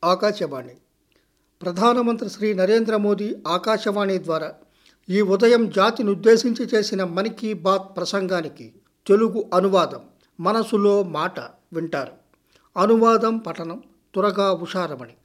ఆకాశవాణి ప్రధానమంత్రి శ్రీ నరేంద్ర మోదీ ఆకాశవాణి ద్వారా ఈ ఉదయం జాతిని ఉద్దేశించి చేసిన మన్ కీ బాత్ ప్రసంగానికి తెలుగు అనువాదం మనసులో మాట వింటారు అనువాదం పఠనం త్వరగా ఉషారమణి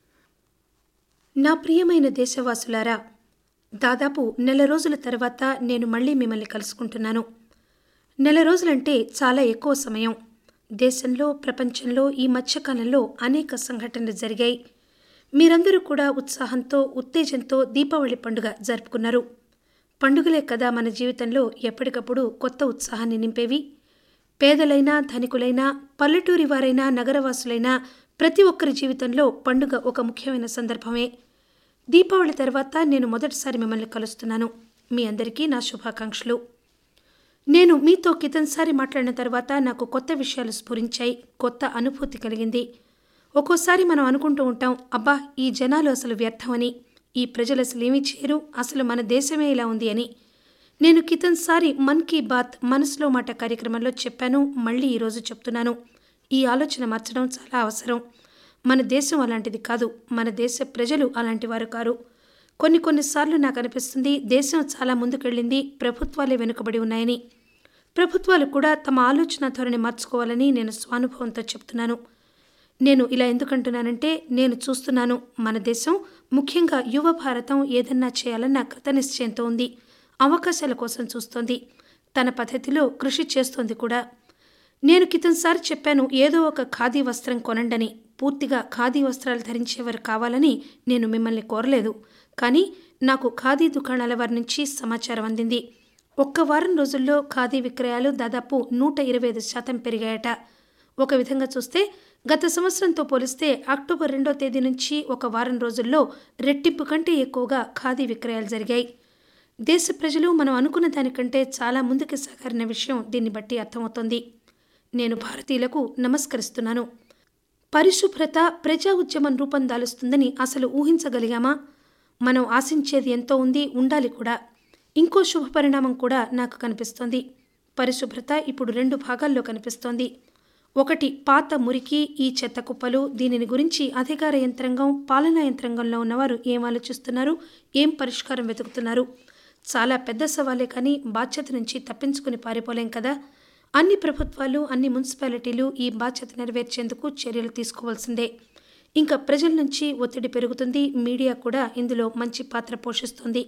నా ప్రియమైన దేశవాసులారా దాదాపు నెల రోజుల తర్వాత నేను మళ్ళీ మిమ్మల్ని కలుసుకుంటున్నాను నెల రోజులంటే చాలా ఎక్కువ సమయం దేశంలో ప్రపంచంలో ఈ మధ్యకాలంలో అనేక సంఘటనలు జరిగాయి మీరందరూ కూడా ఉత్సాహంతో ఉత్తేజంతో దీపావళి పండుగ జరుపుకున్నారు పండుగలే కదా మన జీవితంలో ఎప్పటికప్పుడు కొత్త ఉత్సాహాన్ని నింపేవి పేదలైనా ధనికులైనా పల్లెటూరి వారైనా నగరవాసులైనా ప్రతి ఒక్కరి జీవితంలో పండుగ ఒక ముఖ్యమైన సందర్భమే దీపావళి తర్వాత నేను మొదటిసారి మిమ్మల్ని కలుస్తున్నాను మీ అందరికీ నా శుభాకాంక్షలు నేను మీతో కితన్సారి మాట్లాడిన తర్వాత నాకు కొత్త విషయాలు స్ఫురించాయి కొత్త అనుభూతి కలిగింది ఒక్కోసారి మనం అనుకుంటూ ఉంటాం అబ్బా ఈ జనాలు అసలు వ్యర్థమని ఈ ప్రజలు అసలు ఏమీ చేయరు అసలు మన దేశమే ఇలా ఉంది అని నేను కితన్సారి మన్ కీ బాత్ మనసులో మాట కార్యక్రమంలో చెప్పాను మళ్ళీ ఈరోజు చెప్తున్నాను ఈ ఆలోచన మార్చడం చాలా అవసరం మన దేశం అలాంటిది కాదు మన దేశ ప్రజలు అలాంటి వారు కారు కొన్ని కొన్నిసార్లు నాకు అనిపిస్తుంది దేశం చాలా ముందుకెళ్ళింది ప్రభుత్వాలే వెనుకబడి ఉన్నాయని ప్రభుత్వాలు కూడా తమ ఆలోచన ధోరణి మార్చుకోవాలని నేను స్వానుభవంతో చెప్తున్నాను నేను ఇలా ఎందుకంటున్నానంటే నేను చూస్తున్నాను మన దేశం ముఖ్యంగా యువ భారతం ఏదన్నా చేయాలన్న కృతనిశ్చయంతో ఉంది అవకాశాల కోసం చూస్తోంది తన పద్ధతిలో కృషి చేస్తోంది కూడా నేను కితంసారి చెప్పాను ఏదో ఒక ఖాదీ వస్త్రం కొనండని పూర్తిగా ఖాదీ వస్త్రాలు ధరించేవారు కావాలని నేను మిమ్మల్ని కోరలేదు కానీ నాకు ఖాదీ దుకాణాల వారి నుంచి సమాచారం అందింది ఒక్క వారం రోజుల్లో ఖాదీ విక్రయాలు దాదాపు నూట ఇరవై ఐదు శాతం పెరిగాయట ఒక విధంగా చూస్తే గత సంవత్సరంతో పోలిస్తే అక్టోబర్ రెండో తేదీ నుంచి ఒక వారం రోజుల్లో రెట్టింపు కంటే ఎక్కువగా ఖాదీ విక్రయాలు జరిగాయి దేశ ప్రజలు మనం అనుకున్న దానికంటే చాలా ముందుకు సాగారిన విషయం దీన్ని బట్టి అర్థమవుతోంది నేను భారతీయులకు నమస్కరిస్తున్నాను పరిశుభ్రత ప్రజా ఉద్యమం రూపం దాలుస్తుందని అసలు ఊహించగలిగామా మనం ఆశించేది ఎంతో ఉంది ఉండాలి కూడా ఇంకో శుభ పరిణామం కూడా నాకు కనిపిస్తోంది పరిశుభ్రత ఇప్పుడు రెండు భాగాల్లో కనిపిస్తోంది ఒకటి పాత మురికి ఈ చెత్త కుప్పలు దీనిని గురించి అధికార యంత్రాంగం పాలనా యంత్రాంగంలో ఉన్నవారు ఏం ఆలోచిస్తున్నారు ఏం పరిష్కారం వెతుకుతున్నారు చాలా పెద్ద సవాలే కానీ బాధ్యత నుంచి తప్పించుకుని పారిపోలేం కదా అన్ని ప్రభుత్వాలు అన్ని మున్సిపాలిటీలు ఈ బాధ్యత నెరవేర్చేందుకు చర్యలు తీసుకోవాల్సిందే ఇంకా ప్రజల నుంచి ఒత్తిడి పెరుగుతుంది మీడియా కూడా ఇందులో మంచి పాత్ర పోషిస్తుంది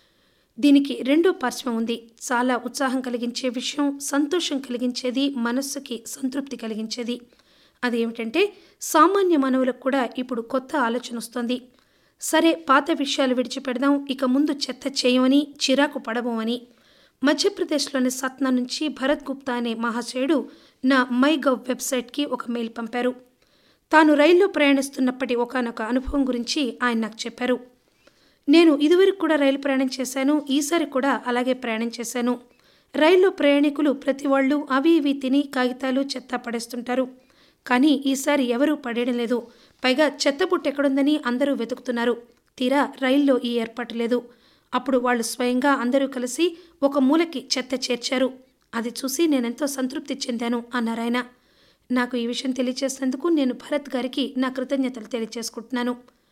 దీనికి రెండో పార్శ్వం ఉంది చాలా ఉత్సాహం కలిగించే విషయం సంతోషం కలిగించేది మనస్సుకి సంతృప్తి కలిగించేది అదేమిటంటే సామాన్య మానవులకు కూడా ఇప్పుడు కొత్త ఆలోచన వస్తోంది సరే పాత విషయాలు విడిచిపెడదాం ఇక ముందు చెత్త చేయమని చిరాకు పడబోమని మధ్యప్రదేశ్లోని సత్నా నుంచి భరత్ గుప్తా అనే మహాశయుడు నా మై గవ్ వెబ్సైట్కి ఒక మెయిల్ పంపారు తాను రైల్లో ప్రయాణిస్తున్నప్పటి ఒకనొక అనుభవం గురించి ఆయన నాకు చెప్పారు నేను ఇదివరకు కూడా రైలు ప్రయాణం చేశాను ఈసారి కూడా అలాగే ప్రయాణం చేశాను రైల్లో ప్రయాణికులు ప్రతి వాళ్ళు అవి ఇవి తిని కాగితాలు చెత్త పడేస్తుంటారు కానీ ఈసారి ఎవరూ పడేయడం లేదు పైగా చెత్త బుట్ట ఎక్కడుందని అందరూ వెతుకుతున్నారు తీరా రైల్లో ఈ ఏర్పాటు లేదు అప్పుడు వాళ్ళు స్వయంగా అందరూ కలిసి ఒక మూలకి చెత్త చేర్చారు అది చూసి నేనెంతో సంతృప్తి చెందాను అన్నారాయన నాకు ఈ విషయం తెలియచేసినందుకు నేను భరత్ గారికి నా కృతజ్ఞతలు తెలియచేసుకుంటున్నాను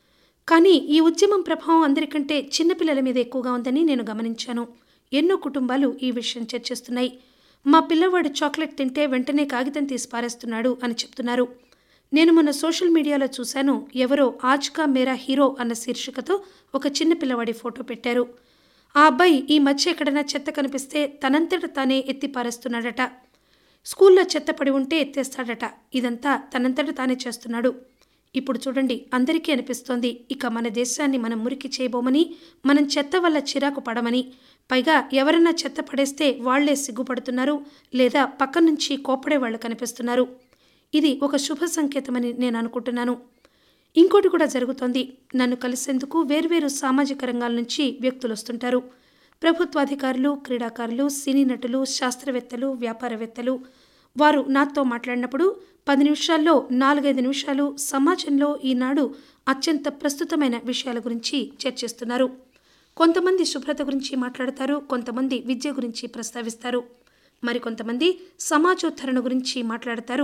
కానీ ఈ ఉద్యమం ప్రభావం అందరికంటే చిన్నపిల్లల మీద ఎక్కువగా ఉందని నేను గమనించాను ఎన్నో కుటుంబాలు ఈ విషయం చర్చిస్తున్నాయి మా పిల్లవాడు చాక్లెట్ తింటే వెంటనే కాగితం తీసి పారేస్తున్నాడు అని చెప్తున్నారు నేను మొన్న సోషల్ మీడియాలో చూశాను ఎవరో ఆజ్కా మేరా హీరో అన్న శీర్షికతో ఒక చిన్న పిల్లవాడి ఫోటో పెట్టారు ఆ అబ్బాయి ఈ మధ్య ఎక్కడైనా చెత్త కనిపిస్తే తనంతట తానే ఎత్తి పారేస్తున్నాడట స్కూల్లో చెత్త పడి ఉంటే ఎత్తేస్తాడట ఇదంతా తనంతట తానే చేస్తున్నాడు ఇప్పుడు చూడండి అందరికీ అనిపిస్తోంది ఇక మన దేశాన్ని మనం మురికి చేయబోమని మనం చెత్త వల్ల చిరాకు పడమని పైగా ఎవరన్నా చెత్త పడేస్తే వాళ్లే సిగ్గుపడుతున్నారు లేదా పక్క నుంచి కోపడే వాళ్ళు కనిపిస్తున్నారు ఇది ఒక శుభ సంకేతమని నేను అనుకుంటున్నాను ఇంకోటి కూడా జరుగుతోంది నన్ను కలిసేందుకు వేర్వేరు సామాజిక రంగాల నుంచి వ్యక్తులు వస్తుంటారు ప్రభుత్వాధికారులు క్రీడాకారులు సినీ నటులు శాస్త్రవేత్తలు వ్యాపారవేత్తలు వారు నాతో మాట్లాడినప్పుడు పది నిమిషాల్లో నాలుగైదు నిమిషాలు సమాజంలో ఈనాడు అత్యంత ప్రస్తుతమైన విషయాల గురించి చర్చిస్తున్నారు కొంతమంది శుభ్రత గురించి మాట్లాడతారు కొంతమంది విద్య గురించి ప్రస్తావిస్తారు మరికొంతమంది సమాజోద్ధరణ గురించి మాట్లాడతారు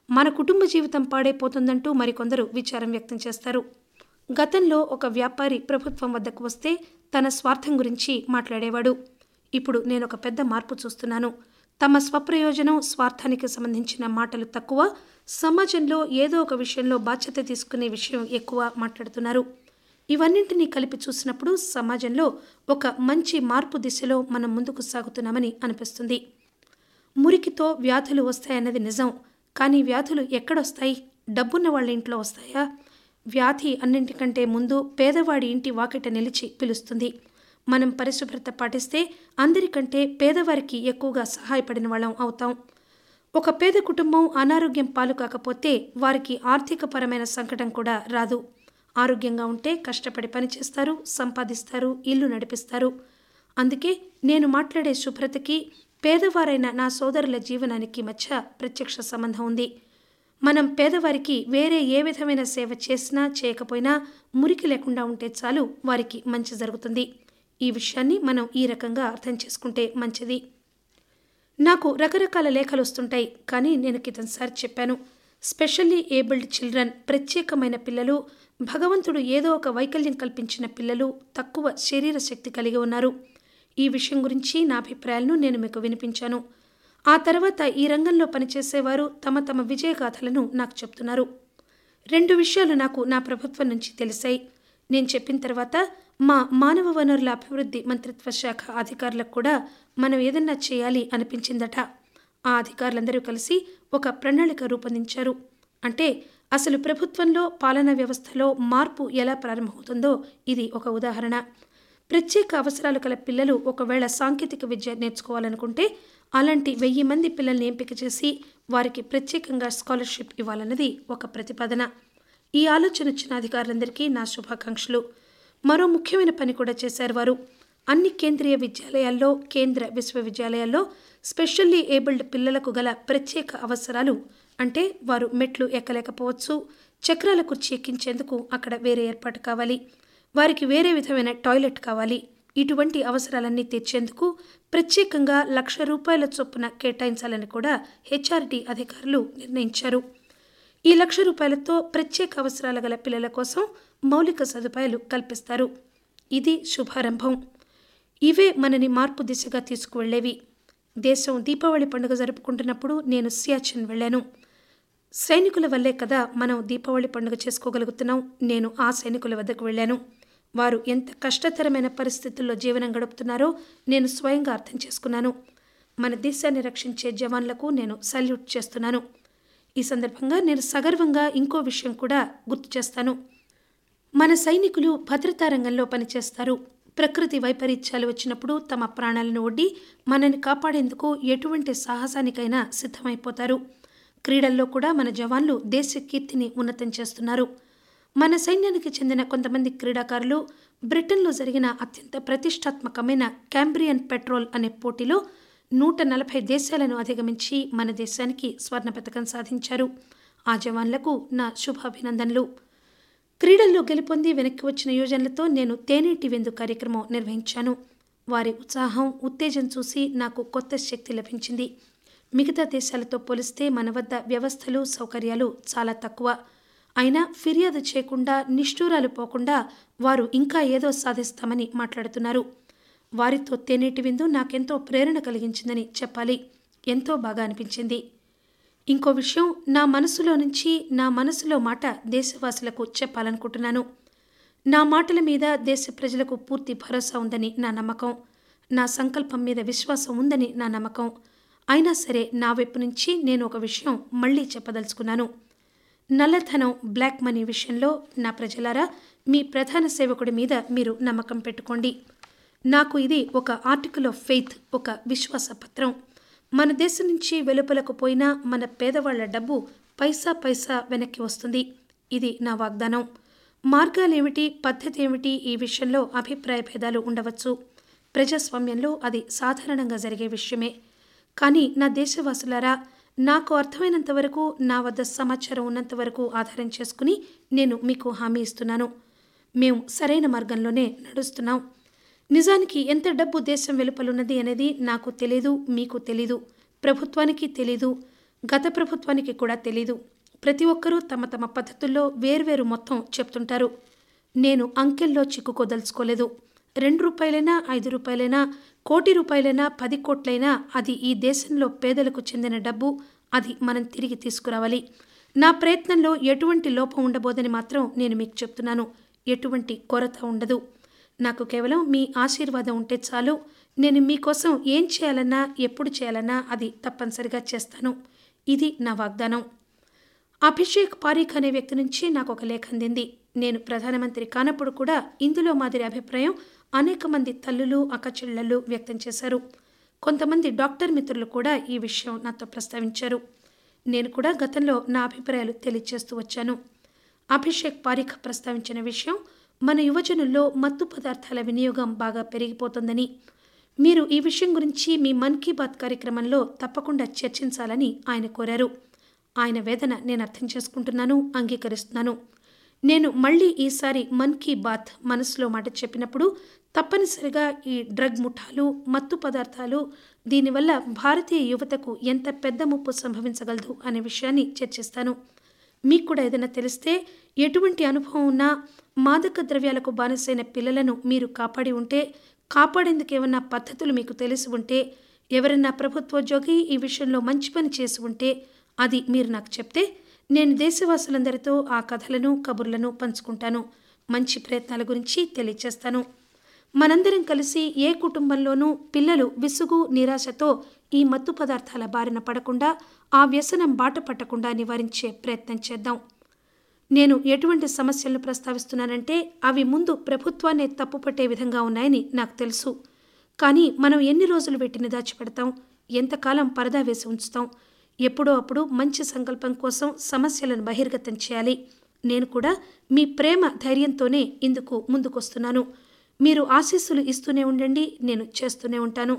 మన కుటుంబ జీవితం పాడైపోతుందంటూ మరికొందరు విచారం వ్యక్తం చేస్తారు గతంలో ఒక వ్యాపారి ప్రభుత్వం వద్దకు వస్తే తన స్వార్థం గురించి మాట్లాడేవాడు ఇప్పుడు నేను ఒక పెద్ద మార్పు చూస్తున్నాను తమ స్వప్రయోజనం స్వార్థానికి సంబంధించిన మాటలు తక్కువ సమాజంలో ఏదో ఒక విషయంలో బాధ్యత తీసుకునే విషయం ఎక్కువ మాట్లాడుతున్నారు ఇవన్నింటినీ కలిపి చూసినప్పుడు సమాజంలో ఒక మంచి మార్పు దిశలో మనం ముందుకు సాగుతున్నామని అనిపిస్తుంది మురికితో వ్యాధులు వస్తాయన్నది నిజం కానీ వ్యాధులు ఎక్కడొస్తాయి డబ్బున్న వాళ్ళ ఇంట్లో వస్తాయా వ్యాధి అన్నింటికంటే ముందు పేదవాడి ఇంటి వాకిట నిలిచి పిలుస్తుంది మనం పరిశుభ్రత పాటిస్తే అందరికంటే పేదవారికి ఎక్కువగా సహాయపడిన వాళ్ళం అవుతాం ఒక పేద కుటుంబం అనారోగ్యం పాలు కాకపోతే వారికి ఆర్థికపరమైన సంకటం కూడా రాదు ఆరోగ్యంగా ఉంటే కష్టపడి పనిచేస్తారు సంపాదిస్తారు ఇల్లు నడిపిస్తారు అందుకే నేను మాట్లాడే శుభ్రతకి పేదవారైన నా సోదరుల జీవనానికి మధ్య ప్రత్యక్ష సంబంధం ఉంది మనం పేదవారికి వేరే ఏ విధమైన సేవ చేసినా చేయకపోయినా మురికి లేకుండా ఉంటే చాలు వారికి మంచి జరుగుతుంది ఈ విషయాన్ని మనం ఈ రకంగా అర్థం చేసుకుంటే మంచిది నాకు రకరకాల లేఖలు వస్తుంటాయి కానీ నేను క్రితంసారి చెప్పాను స్పెషల్లీ ఏబుల్డ్ చిల్డ్రన్ ప్రత్యేకమైన పిల్లలు భగవంతుడు ఏదో ఒక వైకల్యం కల్పించిన పిల్లలు తక్కువ శరీర శక్తి కలిగి ఉన్నారు ఈ విషయం గురించి నా అభిప్రాయాలను నేను మీకు వినిపించాను ఆ తర్వాత ఈ రంగంలో పనిచేసేవారు తమ తమ విజయగాథలను నాకు చెప్తున్నారు రెండు విషయాలు నాకు నా ప్రభుత్వం నుంచి తెలిసాయి నేను చెప్పిన తర్వాత మా మానవ వనరుల అభివృద్ధి మంత్రిత్వ శాఖ అధికారులకు కూడా మనం ఏదన్నా చేయాలి అనిపించిందట ఆ అధికారులందరూ కలిసి ఒక ప్రణాళిక రూపొందించారు అంటే అసలు ప్రభుత్వంలో పాలనా వ్యవస్థలో మార్పు ఎలా ప్రారంభమవుతుందో ఇది ఒక ఉదాహరణ ప్రత్యేక అవసరాలు కల పిల్లలు ఒకవేళ సాంకేతిక విద్య నేర్చుకోవాలనుకుంటే అలాంటి వెయ్యి మంది పిల్లల్ని ఎంపిక చేసి వారికి ప్రత్యేకంగా స్కాలర్షిప్ ఇవ్వాలన్నది ఒక ప్రతిపాదన ఈ ఆలోచన వచ్చిన అధికారులందరికీ నా శుభాకాంక్షలు మరో ముఖ్యమైన పని కూడా చేశారు వారు అన్ని కేంద్రీయ విద్యాలయాల్లో కేంద్ర విశ్వవిద్యాలయాల్లో స్పెషల్లీ ఏబుల్డ్ పిల్లలకు గల ప్రత్యేక అవసరాలు అంటే వారు మెట్లు ఎక్కలేకపోవచ్చు చక్రాల కుర్చీ ఎక్కించేందుకు అక్కడ వేరే ఏర్పాటు కావాలి వారికి వేరే విధమైన టాయిలెట్ కావాలి ఇటువంటి అవసరాలన్నీ తీర్చేందుకు ప్రత్యేకంగా లక్ష రూపాయల చొప్పున కేటాయించాలని కూడా హెచ్ఆర్డి అధికారులు నిర్ణయించారు ఈ లక్ష రూపాయలతో ప్రత్యేక అవసరాల గల పిల్లల కోసం మౌలిక సదుపాయాలు కల్పిస్తారు ఇది శుభారంభం ఇవే మనని మార్పు దిశగా తీసుకువెళ్లేవి దేశం దీపావళి పండుగ జరుపుకుంటున్నప్పుడు నేను సియాచిన్ వెళ్ళాను సైనికుల వల్లే కదా మనం దీపావళి పండుగ చేసుకోగలుగుతున్నాం నేను ఆ సైనికుల వద్దకు వెళ్ళాను వారు ఎంత కష్టతరమైన పరిస్థితుల్లో జీవనం గడుపుతున్నారో నేను స్వయంగా అర్థం చేసుకున్నాను మన దేశాన్ని రక్షించే జవాన్లకు నేను సల్యూట్ చేస్తున్నాను ఈ సందర్భంగా నేను సగర్వంగా ఇంకో విషయం కూడా గుర్తు చేస్తాను మన సైనికులు భద్రతా రంగంలో పనిచేస్తారు ప్రకృతి వైపరీత్యాలు వచ్చినప్పుడు తమ ప్రాణాలను ఒడ్డి మనని కాపాడేందుకు ఎటువంటి సాహసానికైనా సిద్ధమైపోతారు క్రీడల్లో కూడా మన జవాన్లు దేశ కీర్తిని ఉన్నతం చేస్తున్నారు మన సైన్యానికి చెందిన కొంతమంది క్రీడాకారులు బ్రిటన్లో జరిగిన అత్యంత ప్రతిష్టాత్మకమైన క్యాంబ్రియన్ పెట్రోల్ అనే పోటీలో నూట నలభై దేశాలను అధిగమించి మన దేశానికి స్వర్ణ పథకం సాధించారు ఆ జవాన్లకు నా శుభాభినందనలు క్రీడల్లో గెలుపొంది వెనక్కి వచ్చిన యోజనలతో నేను తేనేటి విందు కార్యక్రమం నిర్వహించాను వారి ఉత్సాహం ఉత్తేజం చూసి నాకు కొత్త శక్తి లభించింది మిగతా దేశాలతో పోలిస్తే మన వద్ద వ్యవస్థలు సౌకర్యాలు చాలా తక్కువ అయినా ఫిర్యాదు చేయకుండా నిష్ఠూరాలు పోకుండా వారు ఇంకా ఏదో సాధిస్తామని మాట్లాడుతున్నారు వారితో తేనేటి విందు నాకెంతో ప్రేరణ కలిగించిందని చెప్పాలి ఎంతో బాగా అనిపించింది ఇంకో విషయం నా మనసులో నుంచి నా మనసులో మాట దేశవాసులకు చెప్పాలనుకుంటున్నాను నా మాటల మీద దేశ ప్రజలకు పూర్తి భరోసా ఉందని నా నమ్మకం నా సంకల్పం మీద విశ్వాసం ఉందని నా నమ్మకం అయినా సరే నా వైపు నుంచి నేను ఒక విషయం మళ్ళీ చెప్పదలుచుకున్నాను నల్లధనం బ్లాక్ మనీ విషయంలో నా ప్రజలారా మీ ప్రధాన సేవకుడి మీద మీరు నమ్మకం పెట్టుకోండి నాకు ఇది ఒక ఆర్టికల్ ఆఫ్ ఫెయిత్ ఒక విశ్వాస పత్రం మన దేశం నుంచి వెలుపలకు పోయినా మన పేదవాళ్ల డబ్బు పైసా పైసా వెనక్కి వస్తుంది ఇది నా వాగ్దానం మార్గాలేమిటి పద్ధతి ఏమిటి ఈ విషయంలో అభిప్రాయ భేదాలు ఉండవచ్చు ప్రజాస్వామ్యంలో అది సాధారణంగా జరిగే విషయమే కానీ నా దేశవాసులారా నాకు అర్థమైనంత వరకు నా వద్ద సమాచారం ఉన్నంత వరకు ఆధారం చేసుకుని నేను మీకు హామీ ఇస్తున్నాను మేము సరైన మార్గంలోనే నడుస్తున్నాం నిజానికి ఎంత డబ్బు దేశం వెలుపలున్నది అనేది నాకు తెలీదు మీకు తెలీదు ప్రభుత్వానికి తెలీదు గత ప్రభుత్వానికి కూడా తెలీదు ప్రతి ఒక్కరూ తమ తమ పద్ధతుల్లో వేర్వేరు మొత్తం చెప్తుంటారు నేను అంకెల్లో చిక్కుకోదలుచుకోలేదు రెండు రూపాయలైనా ఐదు రూపాయలైనా కోటి రూపాయలైనా పది కోట్లైనా అది ఈ దేశంలో పేదలకు చెందిన డబ్బు అది మనం తిరిగి తీసుకురావాలి నా ప్రయత్నంలో ఎటువంటి లోపం ఉండబోదని మాత్రం నేను మీకు చెప్తున్నాను ఎటువంటి కొరత ఉండదు నాకు కేవలం మీ ఆశీర్వాదం ఉంటే చాలు నేను మీకోసం ఏం చేయాలన్నా ఎప్పుడు చేయాలన్నా అది తప్పనిసరిగా చేస్తాను ఇది నా వాగ్దానం అభిషేక్ పారీఖ్ అనే వ్యక్తి నుంచి నాకు ఒక లేఖ అందింది నేను ప్రధానమంత్రి కానప్పుడు కూడా ఇందులో మాదిరి అభిప్రాయం అనేక మంది తల్లులు అక్కచెల్లెళ్ళు వ్యక్తం చేశారు కొంతమంది డాక్టర్ మిత్రులు కూడా ఈ విషయం నాతో ప్రస్తావించారు నేను కూడా గతంలో నా అభిప్రాయాలు తెలియజేస్తూ వచ్చాను అభిషేక్ పారిఖ్ ప్రస్తావించిన విషయం మన యువజనుల్లో మత్తు పదార్థాల వినియోగం బాగా పెరిగిపోతుందని మీరు ఈ విషయం గురించి మీ మన్ కీ బాత్ కార్యక్రమంలో తప్పకుండా చర్చించాలని ఆయన కోరారు ఆయన వేదన నేను అర్థం చేసుకుంటున్నాను అంగీకరిస్తున్నాను నేను మళ్ళీ ఈసారి మన్ కీ బాత్ మనసులో మాట చెప్పినప్పుడు తప్పనిసరిగా ఈ డ్రగ్ ముఠాలు మత్తు పదార్థాలు దీనివల్ల భారతీయ యువతకు ఎంత పెద్ద ముప్పు సంభవించగలదు అనే విషయాన్ని చర్చిస్తాను మీకు కూడా ఏదైనా తెలిస్తే ఎటువంటి అనుభవం ఉన్నా మాదక ద్రవ్యాలకు బానిసైన పిల్లలను మీరు కాపాడి ఉంటే కాపాడేందుకు ఏమన్నా పద్ధతులు మీకు తెలిసి ఉంటే ఎవరైనా ప్రభుత్వోద్యోగి ఈ విషయంలో మంచి పని చేసి ఉంటే అది మీరు నాకు చెప్తే నేను దేశవాసులందరితో ఆ కథలను కబుర్లను పంచుకుంటాను మంచి ప్రయత్నాల గురించి తెలియచేస్తాను మనందరం కలిసి ఏ కుటుంబంలోనూ పిల్లలు విసుగు నిరాశతో ఈ మత్తు పదార్థాల బారిన పడకుండా ఆ వ్యసనం బాట పట్టకుండా నివారించే ప్రయత్నం చేద్దాం నేను ఎటువంటి సమస్యలను ప్రస్తావిస్తున్నానంటే అవి ముందు ప్రభుత్వాన్ని తప్పుపట్టే విధంగా ఉన్నాయని నాకు తెలుసు కానీ మనం ఎన్ని రోజులు వీటిని దాచిపెడతాం ఎంతకాలం పరదా వేసి ఉంచుతాం ఎప్పుడో అప్పుడు మంచి సంకల్పం కోసం సమస్యలను బహిర్గతం చేయాలి నేను కూడా మీ ప్రేమ ధైర్యంతోనే ఇందుకు ముందుకొస్తున్నాను మీరు ఆశీస్సులు ఇస్తూనే ఉండండి నేను చేస్తూనే ఉంటాను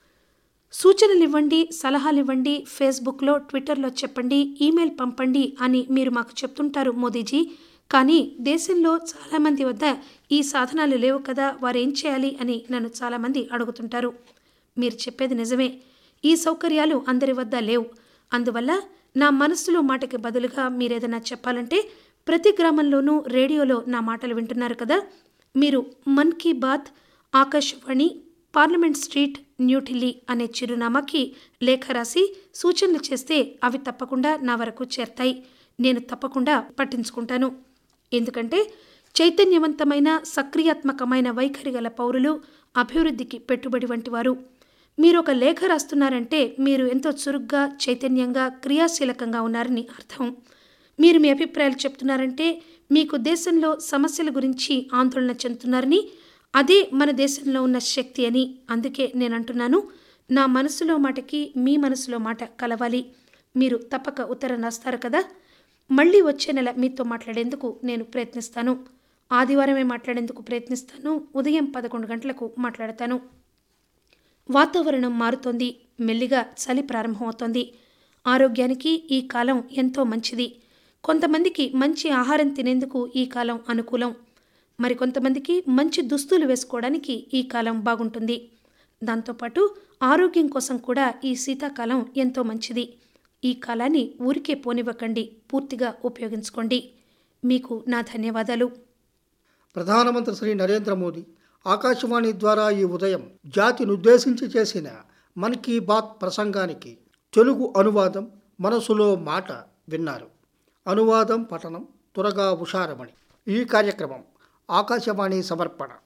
సూచనలు ఇవ్వండి సలహాలు ఇవ్వండి ఫేస్బుక్లో ట్విట్టర్లో చెప్పండి ఈమెయిల్ పంపండి అని మీరు మాకు చెప్తుంటారు మోదీజీ కానీ దేశంలో చాలామంది వద్ద ఈ సాధనాలు లేవు కదా వారు ఏం చేయాలి అని నన్ను చాలామంది అడుగుతుంటారు మీరు చెప్పేది నిజమే ఈ సౌకర్యాలు అందరి వద్ద లేవు అందువల్ల నా మనస్సులో మాటకి బదులుగా మీరేదైనా చెప్పాలంటే ప్రతి గ్రామంలోనూ రేడియోలో నా మాటలు వింటున్నారు కదా మీరు మన్ కీ బాత్ ఆకాశవాణి పార్లమెంట్ స్ట్రీట్ న్యూఢిల్లీ అనే చిరునామాకి లేఖ రాసి సూచనలు చేస్తే అవి తప్పకుండా నా వరకు చేరతాయి నేను తప్పకుండా పట్టించుకుంటాను ఎందుకంటే చైతన్యవంతమైన సక్రియాత్మకమైన వైఖరి గల పౌరులు అభివృద్ధికి పెట్టుబడి వంటి వారు మీరు ఒక లేఖ రాస్తున్నారంటే మీరు ఎంతో చురుగ్గా చైతన్యంగా క్రియాశీలకంగా ఉన్నారని అర్థం మీరు మీ అభిప్రాయాలు చెప్తున్నారంటే మీకు దేశంలో సమస్యల గురించి ఆందోళన చెందుతున్నారని అదే మన దేశంలో ఉన్న శక్తి అని అందుకే నేను అంటున్నాను నా మనసులో మాటకి మీ మనసులో మాట కలవాలి మీరు తప్పక ఉత్తరం రాస్తారు కదా మళ్ళీ వచ్చే నెల మీతో మాట్లాడేందుకు నేను ప్రయత్నిస్తాను ఆదివారమే మాట్లాడేందుకు ప్రయత్నిస్తాను ఉదయం పదకొండు గంటలకు మాట్లాడతాను వాతావరణం మారుతోంది మెల్లిగా చలి ప్రారంభమవుతోంది ఆరోగ్యానికి ఈ కాలం ఎంతో మంచిది కొంతమందికి మంచి ఆహారం తినేందుకు ఈ కాలం అనుకూలం మరికొంతమందికి మంచి దుస్తులు వేసుకోవడానికి ఈ కాలం బాగుంటుంది దాంతోపాటు ఆరోగ్యం కోసం కూడా ఈ శీతాకాలం ఎంతో మంచిది ఈ కాలాన్ని ఊరికే పోనివ్వకండి పూర్తిగా ఉపయోగించుకోండి మీకు నా ధన్యవాదాలు ప్రధానమంత్రి శ్రీ నరేంద్ర మోదీ ఆకాశవాణి ద్వారా ఈ ఉదయం జాతినుద్దేశించి చేసిన మన్ కీ బాత్ ప్రసంగానికి తెలుగు అనువాదం మనసులో మాట విన్నారు అనువాదం పఠనం త్వరగా ఉషారమణి ఈ కార్యక్రమం ఆకాశవాణి సమర్పణ